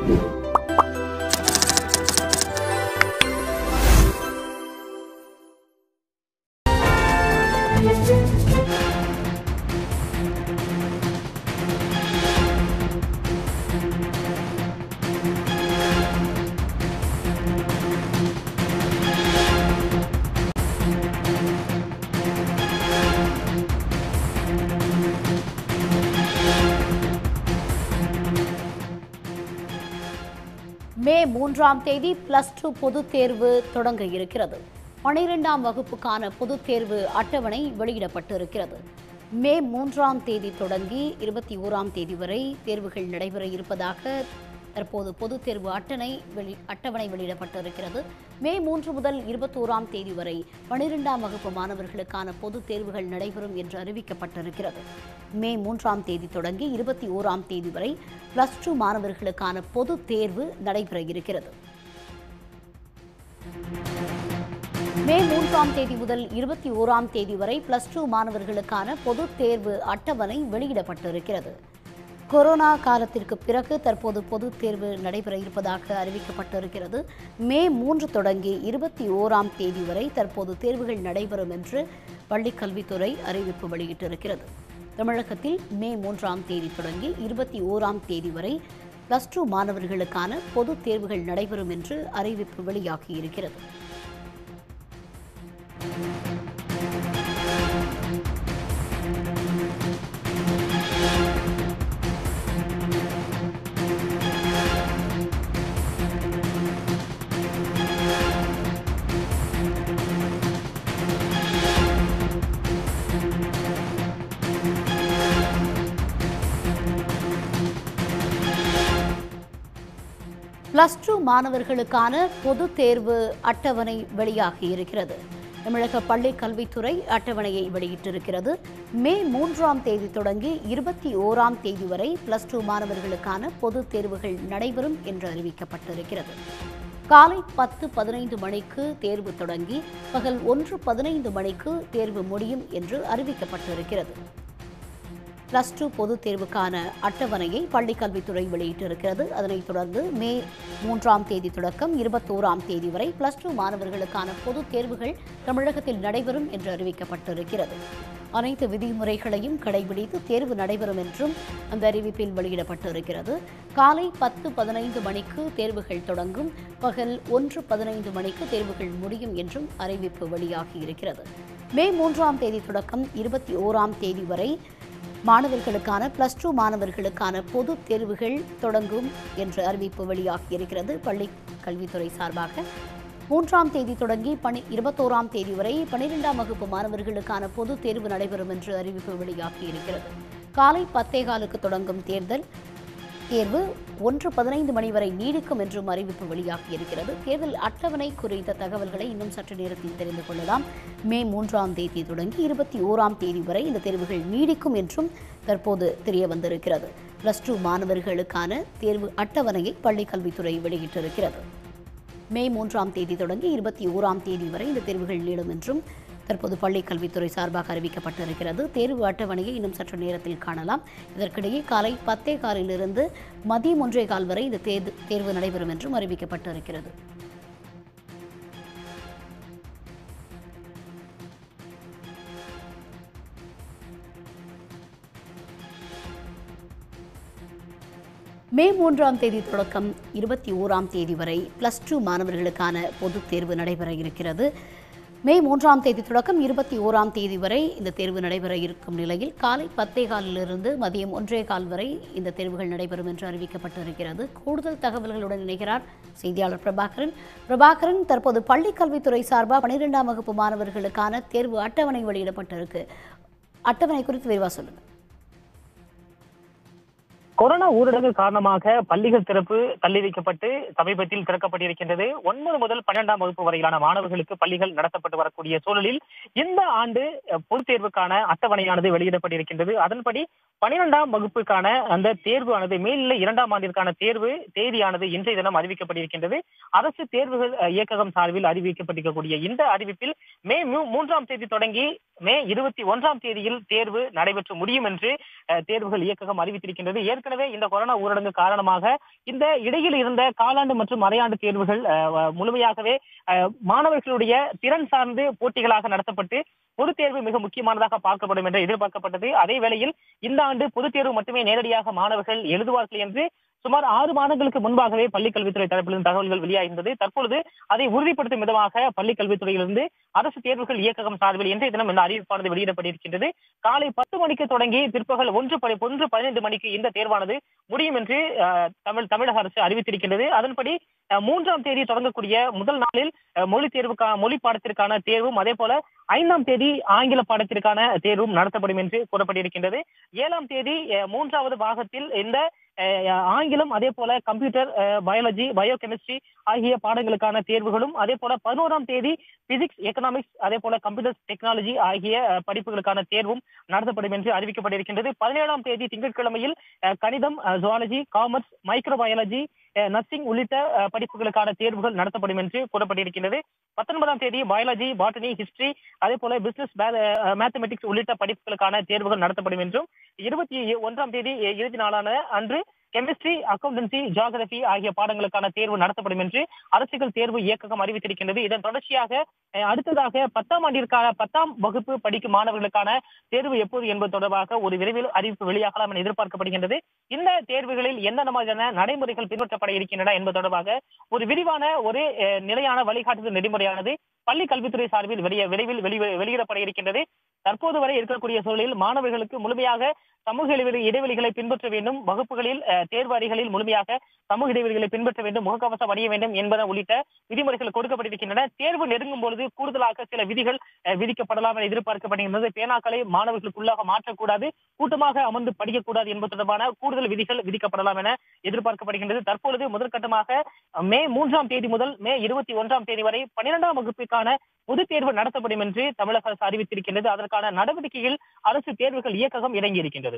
மே மூன்றாம் தேதி plus two பொதுத் தேர்வு தொடங்க இருக்கிறது பனிரெண்டாம் வகுப்புக்கான பொதுத் தேர்வு அட்டவணை வெளியிடப்பட்டிருக்கிறது மே மூன்றாம் தேதி தொடங்கி இருபத்தி ஓராம் தேதி வரை தேர்வுகள் நடைபெற இருப்பதாக தற்போது பொதுத் தேர்வு அட்டணை வெளி அட்டவணை வெளியிடப்பட்டிருக்கிறது மே மூன்று முதல் இருபத்தோராம் தேதி வரை பனிரெண்டாம் வகுப்பு மாணவர்களுக்கான பொதுத் தேர்வுகள் நடைபெறும் என்று அறிவிக்கப்பட்டிருக்கிறது மே மூன்றாம் தேதி தொடங்கி இருபத்தி ஓராம் தேதி வரை பிளஸ் டூ மாணவர்களுக்கான பொதுத் தேர்வு நடைபெற இருக்கிறது மே மூன்றாம் தேதி முதல் இருபத்தி ஓராம் தேதி வரை பிளஸ் டூ மாணவர்களுக்கான பொதுத் தேர்வு அட்டவணை வெளியிடப்பட்டிருக்கிறது கொரோனா காலத்திற்கு பிறகு தற்போது பொதுத் தேர்வு நடைபெற இருப்பதாக அறிவிக்கப்பட்டிருக்கிறது மே மூன்று தொடங்கி இருபத்தி ஓராம் தேதி வரை தற்போது தேர்வுகள் நடைபெறும் என்று பள்ளிக் கல்வித்துறை அறிவிப்பு வெளியிட்டிருக்கிறது தமிழகத்தில் மே மூன்றாம் தேதி தொடங்கி இருபத்தி ஓராம் தேதி வரை பிளஸ் டூ மாணவர்களுக்கான பொதுத் தேர்வுகள் நடைபெறும் என்று அறிவிப்பு வெளியாகியிருக்கிறது பிளஸ் டூ மாணவர்களுக்கான பொதுத் தேர்வு அட்டவணை வெளியாகி இருக்கிறது தமிழக பள்ளி கல்வித்துறை அட்டவணையை வெளியிட்டிருக்கிறது மே மூன்றாம் தேதி தொடங்கி இருபத்தி ஓராம் தேதி வரை பிளஸ் டூ மாணவர்களுக்கான பொதுத் தேர்வுகள் நடைபெறும் என்று அறிவிக்கப்பட்டிருக்கிறது காலை பத்து பதினைந்து மணிக்கு தேர்வு தொடங்கி பகல் ஒன்று பதினைந்து மணிக்கு தேர்வு முடியும் என்று அறிவிக்கப்பட்டிருக்கிறது பிளஸ் டூ பொதுத் தேர்வுக்கான அட்டவணையை பள்ளிக் கல்வித்துறை வெளியிட்டிருக்கிறது அதனைத் தொடர்ந்து மே மூன்றாம் தேதி தொடக்கம் இருபத்தோராம் தேதி வரை பிளஸ் டூ மாணவர்களுக்கான பொதுத் தேர்வுகள் தமிழகத்தில் நடைபெறும் என்று அறிவிக்கப்பட்டிருக்கிறது அனைத்து விதிமுறைகளையும் கடைபிடித்து தேர்வு நடைபெறும் என்றும் அந்த அறிவிப்பில் வெளியிடப்பட்டிருக்கிறது காலை பத்து பதினைந்து மணிக்கு தேர்வுகள் தொடங்கும் பகல் ஒன்று பதினைந்து மணிக்கு தேர்வுகள் முடியும் என்றும் அறிவிப்பு வெளியாகியிருக்கிறது மே மூன்றாம் தேதி தொடக்கம் இருபத்தி ஓராம் தேதி வரை மாணவர்களுக்கான பிளஸ் டூ மாணவர்களுக்கான பொதுத் தேர்வுகள் தொடங்கும் என்ற அறிவிப்பு வெளியாகியிருக்கிறது பள்ளி கல்வித்துறை சார்பாக மூன்றாம் தேதி தொடங்கி பனி இருபத்தோராம் தேதி வரை பனிரெண்டாம் வகுப்பு மாணவர்களுக்கான பொதுத் தேர்வு நடைபெறும் என்று அறிவிப்பு வெளியாகியிருக்கிறது காலை பத்தே காலுக்கு தொடங்கும் தேர்தல் தேர்வு ஒன்று பதினைந்து மணி வரை நீடிக்கும் என்றும் அறிவிப்பு வெளியாகியிருக்கிறது தேர்தல் அட்டவணை குறித்த தகவல்களை இன்னும் சற்று நேரத்தில் தெரிந்து கொள்ளலாம் மே மூன்றாம் தேதி தொடங்கி இருபத்தி ஓராம் தேதி வரை இந்த தேர்வுகள் நீடிக்கும் என்றும் தற்போது தெரிய வந்திருக்கிறது பிளஸ் டூ மாணவர்களுக்கான தேர்வு அட்டவணையை பள்ளிக் கல்வித்துறை வெளியிட்டிருக்கிறது மே மூன்றாம் தேதி தொடங்கி இருபத்தி ஓராம் தேதி வரை இந்த தேர்வுகள் நீளும் என்றும் தற்போது பள்ளிக் கல்வித்துறை சார்பாக அறிவிக்கப்பட்டிருக்கிறது தேர்வு அட்டவணையை இன்னும் சற்று நேரத்தில் காணலாம் இதற்கிடையே காலை பத்தே காலிலிருந்து மதியம் ஒன்றே கால் வரை இந்த தேர்வு தேர்வு நடைபெறும் என்றும் அறிவிக்கப்பட்டிருக்கிறது மே மூன்றாம் தேதி தொடக்கம் இருபத்தி ஓராம் தேதி வரை பிளஸ் டூ மாணவர்களுக்கான பொதுத் தேர்வு நடைபெற இருக்கிறது மே மூன்றாம் தேதி தொடக்கம் இருபத்தி ஓராம் தேதி வரை இந்த தேர்வு நடைபெற இருக்கும் நிலையில் காலை பத்தே காலிலிருந்து மதியம் ஒன்றே கால் வரை இந்த தேர்வுகள் நடைபெறும் என்று அறிவிக்கப்பட்டிருக்கிறது கூடுதல் தகவல்களுடன் இணைகிறார் செய்தியாளர் பிரபாகரன் பிரபாகரன் தற்போது பள்ளிக் கல்வித்துறை சார்பாக பனிரெண்டாம் வகுப்பு மாணவர்களுக்கான தேர்வு அட்டவணை வெளியிடப்பட்டிருக்கு அட்டவணை குறித்து விரிவாக சொல்லுங்க கொரோனா ஊரடங்கு காரணமாக பள்ளிகள் திறப்பு தள்ளி வைக்கப்பட்டு சமீபத்தில் திறக்கப்பட்டிருக்கின்றது ஒன்பது முதல் பன்னெண்டாம் வகுப்பு வரையிலான மாணவர்களுக்கு பள்ளிகள் நடத்தப்பட்டு வரக்கூடிய சூழலில் இந்த ஆண்டு அஹ், பொதுத் தேர்வுக்கான அட்டவணையானது வெளியிடப்பட்டிருக்கின்றது அதன்படி பனிரெண்டாம் வகுப்புக்கான அந்த தேர்வானது மேல்நிலை இரண்டாம் ஆண்டிற்கான தேர்வு தேதியானது இன்றைய தினம் அறிவிக்கப்பட்டிருக்கின்றது அரசு தேர்வுகள் அஹ், இயக்ககம் சார்பில் அறிவிக்கப்பட்டிருக்கக்கூடிய இந்த அறிவிப்பில் மே மூ- மூன்றாம் தேதி தொடங்கி மே இருபத்தி ஒன்றாம் தேதியில் தேர்வு நடைபெற்று முடியும் என்று அஹ், தேர்வுகள் இயக்ககம் அறிவித்திருக்கின்றது ஏற்கனவே ஏற்கனவே இந்த கொரோனா ஊரடங்கு காரணமாக இந்த இடையில் இருந்த காலாண்டு மற்றும் அரையாண்டு தேர்வுகள் அஹ், வ- முழுமையாகவே அஹ், மாணவர்களுடைய திறன் சார்ந்து போட்டிகளாக நடத்தப்பட்டு பொதுத் தேர்வு மிக முக்கியமானதாக பார்க்கப்படும் என்று எதிர்பார்க்கப்பட்டது அதே வேளையில் இந்த ஆண்டு பொதுத் தேர்வு மட்டுமே நேரடியாக மாணவர்கள் எழுதுவார்கள் என்று சுமார் ஆறு மாதங்களுக்கு முன்பாகவே பள்ளிக் கல்வித்துறை தரப்பிலிருந்து தகவல்கள் வெளியாகின்றது தற்பொழுது அதை உறுதிப்படுத்தும் விதமாக பள்ளிக் கல்வித்துறையிலிருந்து அரசு தேர்வுகள் இயக்ககம் சார்பில் இன்றைய தினம் இந்த அறிவிப்பானது வெளியிடப்பட்டிருக்கின்றது காலை பத்து மணிக்கு தொடங்கி பிற்பகல் ஒன்று பதி- ஒன்று பதினைந்து மணிக்கு இந்த தேர்வானது முடியும் என்று அஹ், தமிழ் தமிழக அரசு அறிவித்திருக்கின்றது அதன்படி அஹ், மூன்றாம் தேதி தொடங்கக்கூடிய முதல் நாளில் அஹ், மொழி தேர்வுக்கான மொழி பாடத்திற்கான தேர்வும் அதே போல ஐந்தாம் தேதி ஆங்கில பாடத்திற்கான தேர்வும் நடத்தப்படும் என்று கூறப்பட்டிருக்கின்றது ஏழாம் தேதி அஹ், மூன்றாவது பாகத்தில் இந்த அஹ், ஆங்கிலம் அதே போல கம்ப்யூட்டர் பயாலஜி பயோ கெமிஸ்ட்ரி ஆகிய பாடங்களுக்கான தேர்வுகளும் அதே போல பதினோராம் தேதி பிசிக்ஸ் எக்கனாமிக்ஸ் அதே போல கம்ப்யூட்டர் டெக்னாலஜி ஆகிய அஹ், படிப்புகளுக்கான தேர்வும் நடத்தப்படும் என்று அறிவிக்கப்பட்டிருக்கின்றது பதினேழாம் தேதி திங்கட்கிழமையில் அஹ், கணிதம் ஜுவாலஜி காமர்ஸ் மைக்ரோபயாலஜி நர்சிங் உள்ளிட்ட அஹ், படிப்புகளுக்கான தேர்வுகள் நடத்தப்படும் என்று கூறப்பட்டிருக்கின்றது பத்தொன்பதாம் தேதி பயாலஜி பாட்டனி ஹிஸ்டரி அதே போல பிசினஸ் மேத்தமெட்டிக்ஸ் உள்ளிட்ட படிப்புகளுக்கான தேர்வுகள் நடத்தப்படும் என்றும் இருபத்தி ஒன்றாம் தேதி அஹ், இறுதி நாளான அன்று கெமிஸ்ட்ரி அக்கௌண்டன்சி ஜியாகிரபி ஆகிய பாடங்களுக்கான தேர்வு நடத்தப்படும் என்று அரசுகள் தேர்வு இயக்ககம் அறிவித்திருக்கின்றது இதன் தொடர்ச்சியாக அஹ், அடுத்ததாக பத்தாம் ஆண்டிற்கான பத்தாம் வகுப்பு படிக்கும் மாணவர்களுக்கான தேர்வு எப்போது என்பது தொடர்பாக ஒரு விரைவில் அறிவிப்பு வெளியாகலாம் என எதிர்பார்க்கப்படுகின்றது இந்த தேர்வுகளில் எந்தெந்த மாதிரியான நடைமுறைகள் பின்பற்றப்பட இருக்கின்றன என்பது தொடர்பாக ஒரு விரிவான ஒரு அஹ், நிலையான வழிகாட்டுதல் நெறிமுறையானது பள்ளி கல்வித்துறை சார்பில் வெளிய விரைவில் வெளி வெளியிடப்பட இருக்கின்றது தற்போது வரை இருக்கக்கூடிய சூழலில் மாணவர்களுக்கு முழுமையாக சமூக இடைவெளி இடைவெளிகளை பின்பற்ற வேண்டும் வகுப்புகளில் அஹ், தேர்வு அறைகளில் முழுமையாக சமூக இடைவெளிகளை பின்பற்ற வேண்டும் முகக்கவசம் அணிய வேண்டும் என்பன உள்ளிட்ட விதிமுறைகள் கொடுக்கப்பட்டிருக்கின்றன தேர்வு நெருங்கும் பொழுது கூடுதலாக சில விதிகள் அஹ், விதிக்கப்படலாம் என எதிர்பார்க்கப்படுகின்றது பேனாக்களை மாணவர்களுக்குள்ளாக மாற்றக்கூடாது கூட்டமாக அமர்ந்து படிக்கக்கூடாது என்பது தொடர்பான கூடுதல் விதிகள் விதிக்கப்படலாம் என எதிர்பார்க்கப்படுகின்றது தற்பொழுது முதற்கட்டமாக அஹ், மே மூன்றாம் தேதி முதல் மே இருபத்தி ஒன்றாம் தேதி வரை பன்னிரெண்டாம் வகுப்புக்கான பொதுத் தேர்வு நடத்தப்படும் என்று தமிழக அரசு அறிவித்திருக்கின்றது அதற்கான நடவடிக்கையில் அரசு தேர்வுகள் இயக்ககம் இறங்கியிருக்கின்றது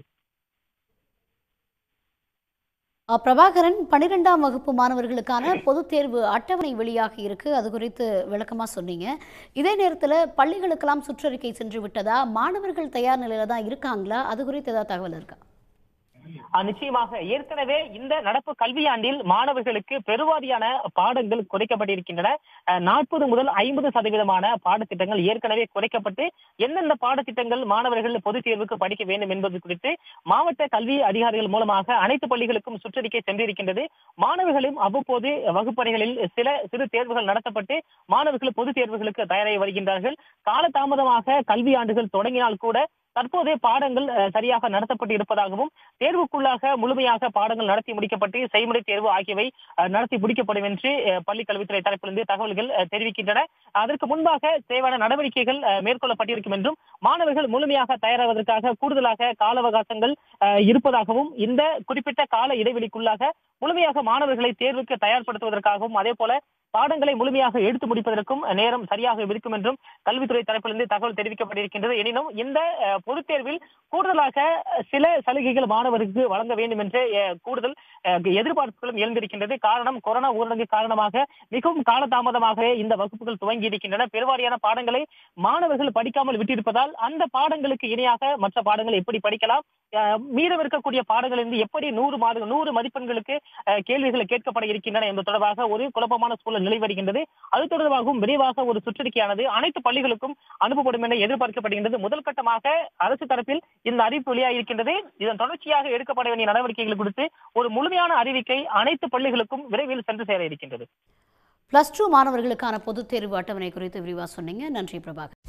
அ, பிரபாகரன் பன்னிரெண்டாம் வகுப்பு மாணவர்களுக்கான பொதுத் தேர்வு அட்டவணை வெளியாகி இருக்கு அது குறித்து விளக்கமா சொன்னீங்க இதே நேரத்தில் பள்ளிகளுக்கெல்லாம் சுற்றறிக்கை சென்று விட்டதா மாணவர்கள் தயார் நிலையில தான் இருக்காங்களா அது குறித்து ஏதாவது தகவல் இருக்கா ஆஹ் நிச்சயமாக ஏற்கனவே இந்த நடப்பு கல்வியாண்டில் மாணவர்களுக்கு பெருவாரியான பாடங்கள் குறைக்கப்பட்டிருக்கின்றன நாற்பது முதல் ஐம்பது சதவீதமான பாடத்திட்டங்கள் ஏற்கனவே குறைக்கப்பட்டு எந்தெந்த பாடத்திட்டங்கள் மாணவர்கள் பொதுத் தேர்வுக்கு படிக்க வேண்டும் என்பது குறித்து மாவட்ட கல்வி அதிகாரிகள் மூலமாக அனைத்து பள்ளிகளுக்கும் சுற்றறிக்கை சென்றிருக்கின்றது மாணவர்களும் அவ்வப்போது வகுப்பறைகளில் சில சிறு தேர்வுகள் நடத்தப்பட்டு மாணவர்கள் பொதுத் தேர்வுகளுக்கு தயாராகி வருகின்றார்கள் காலதாமதமாக கல்வி ஆண்டுகள் தொடங்கினால் கூட தற்போதைய பாடங்கள் அஹ், சரியாக நடத்தப்பட்டு இருப்பதாகவும் தேர்வுக்குள்ளாக முழுமையாக பாடங்கள் நடத்தி முடிக்கப்பட்டு செய்முறை தேர்வு ஆகியவை அஹ், நடத்தி முடிக்கப்படும் என்று அஹ், பள்ளிக் கல்வித்துறை தரப்பிலிருந்து தகவல்கள் அஹ், தெரிவிக்கின்றன அதற்கு முன்பாக தேவையான நடவடிக்கைகள் அஹ், மேற்கொள்ளப்பட்டிருக்கும் என்றும் மாணவர்கள் முழுமையாக தயாராவதற்காக கூடுதலாக கால அவகாசங்கள் அஹ், இருப்பதாகவும் இந்த குறிப்பிட்ட கால இடைவெளிக்குள்ளாக முழுமையாக மாணவர்களை தேர்வுக்கு தயார்படுத்துவதற்காகவும் அதே போல பாடங்களை முழுமையாக எடுத்து முடிப்பதற்கும் நேரம் சரியாக இருக்கும் என்றும் கல்வித்துறை தரப்பிலிருந்து தகவல் தெரிவிக்கப்பட்டிருக்கின்றது எனினும் இந்த அஹ், பொதுத் தேர்வில் கூடுதலாக அஹ், சில சலுகைகள் மாணவருக்கு வழங்க வேண்டும் என்ற அஹ், கூடுதல் அஹ், எதிர்பார்ப்புகளும் எழுந்திருக்கின்றது காரணம் கொரோனா ஊரடங்கு காரணமாக மிகவும் காலதாமதமாகவே இந்த வகுப்புகள் துவங்கி இருக்கின்றன பெருவாரியான பாடங்களை மாணவர்கள் படிக்காமல் விட்டிருப்பதால் அந்த பாடங்களுக்கு இணையாக மற்ற பாடங்களை எப்படி படிக்கலாம் அஹ், மீதம் இருக்கக்கூடிய பாடங்களிலிருந்து எப்படி நூறு மாத நூறு மதிப்பெண்களுக்கு அஹ், கேள்விகள் கேட்கப்பட இருக்கின்றன என்பது தொடர்பாக ஒரு குழப்பமான சூழல் நிலை வருகின்றது அது தொடர்பாகவும் விரைவாக ஒரு சுற்றறிக்கையானது அனைத்து பள்ளிகளுக்கும் அனுப்பப்படும் என எதிர்பார்க்கப்படுகின்றது முதல் கட்டமாக அரசு தரப்பில் இந்த அறிவிப்பு வெளியாகியிருக்கின்றது இதன் தொடர்ச்சியாக எடுக்கப்பட வேண்டிய நடவடிக்கைகள் குறித்து ஒரு முழுமையான அறிவிக்கை அனைத்து பள்ளிகளுக்கும் விரைவில் சென்று சேர இருக்கின்றது பிளஸ் டூ மாணவர்களுக்கான பொதுத் தேர்வு அட்டவணை குறித்து விரிவாக சொன்னீங்க நன்றி பிரபாகர்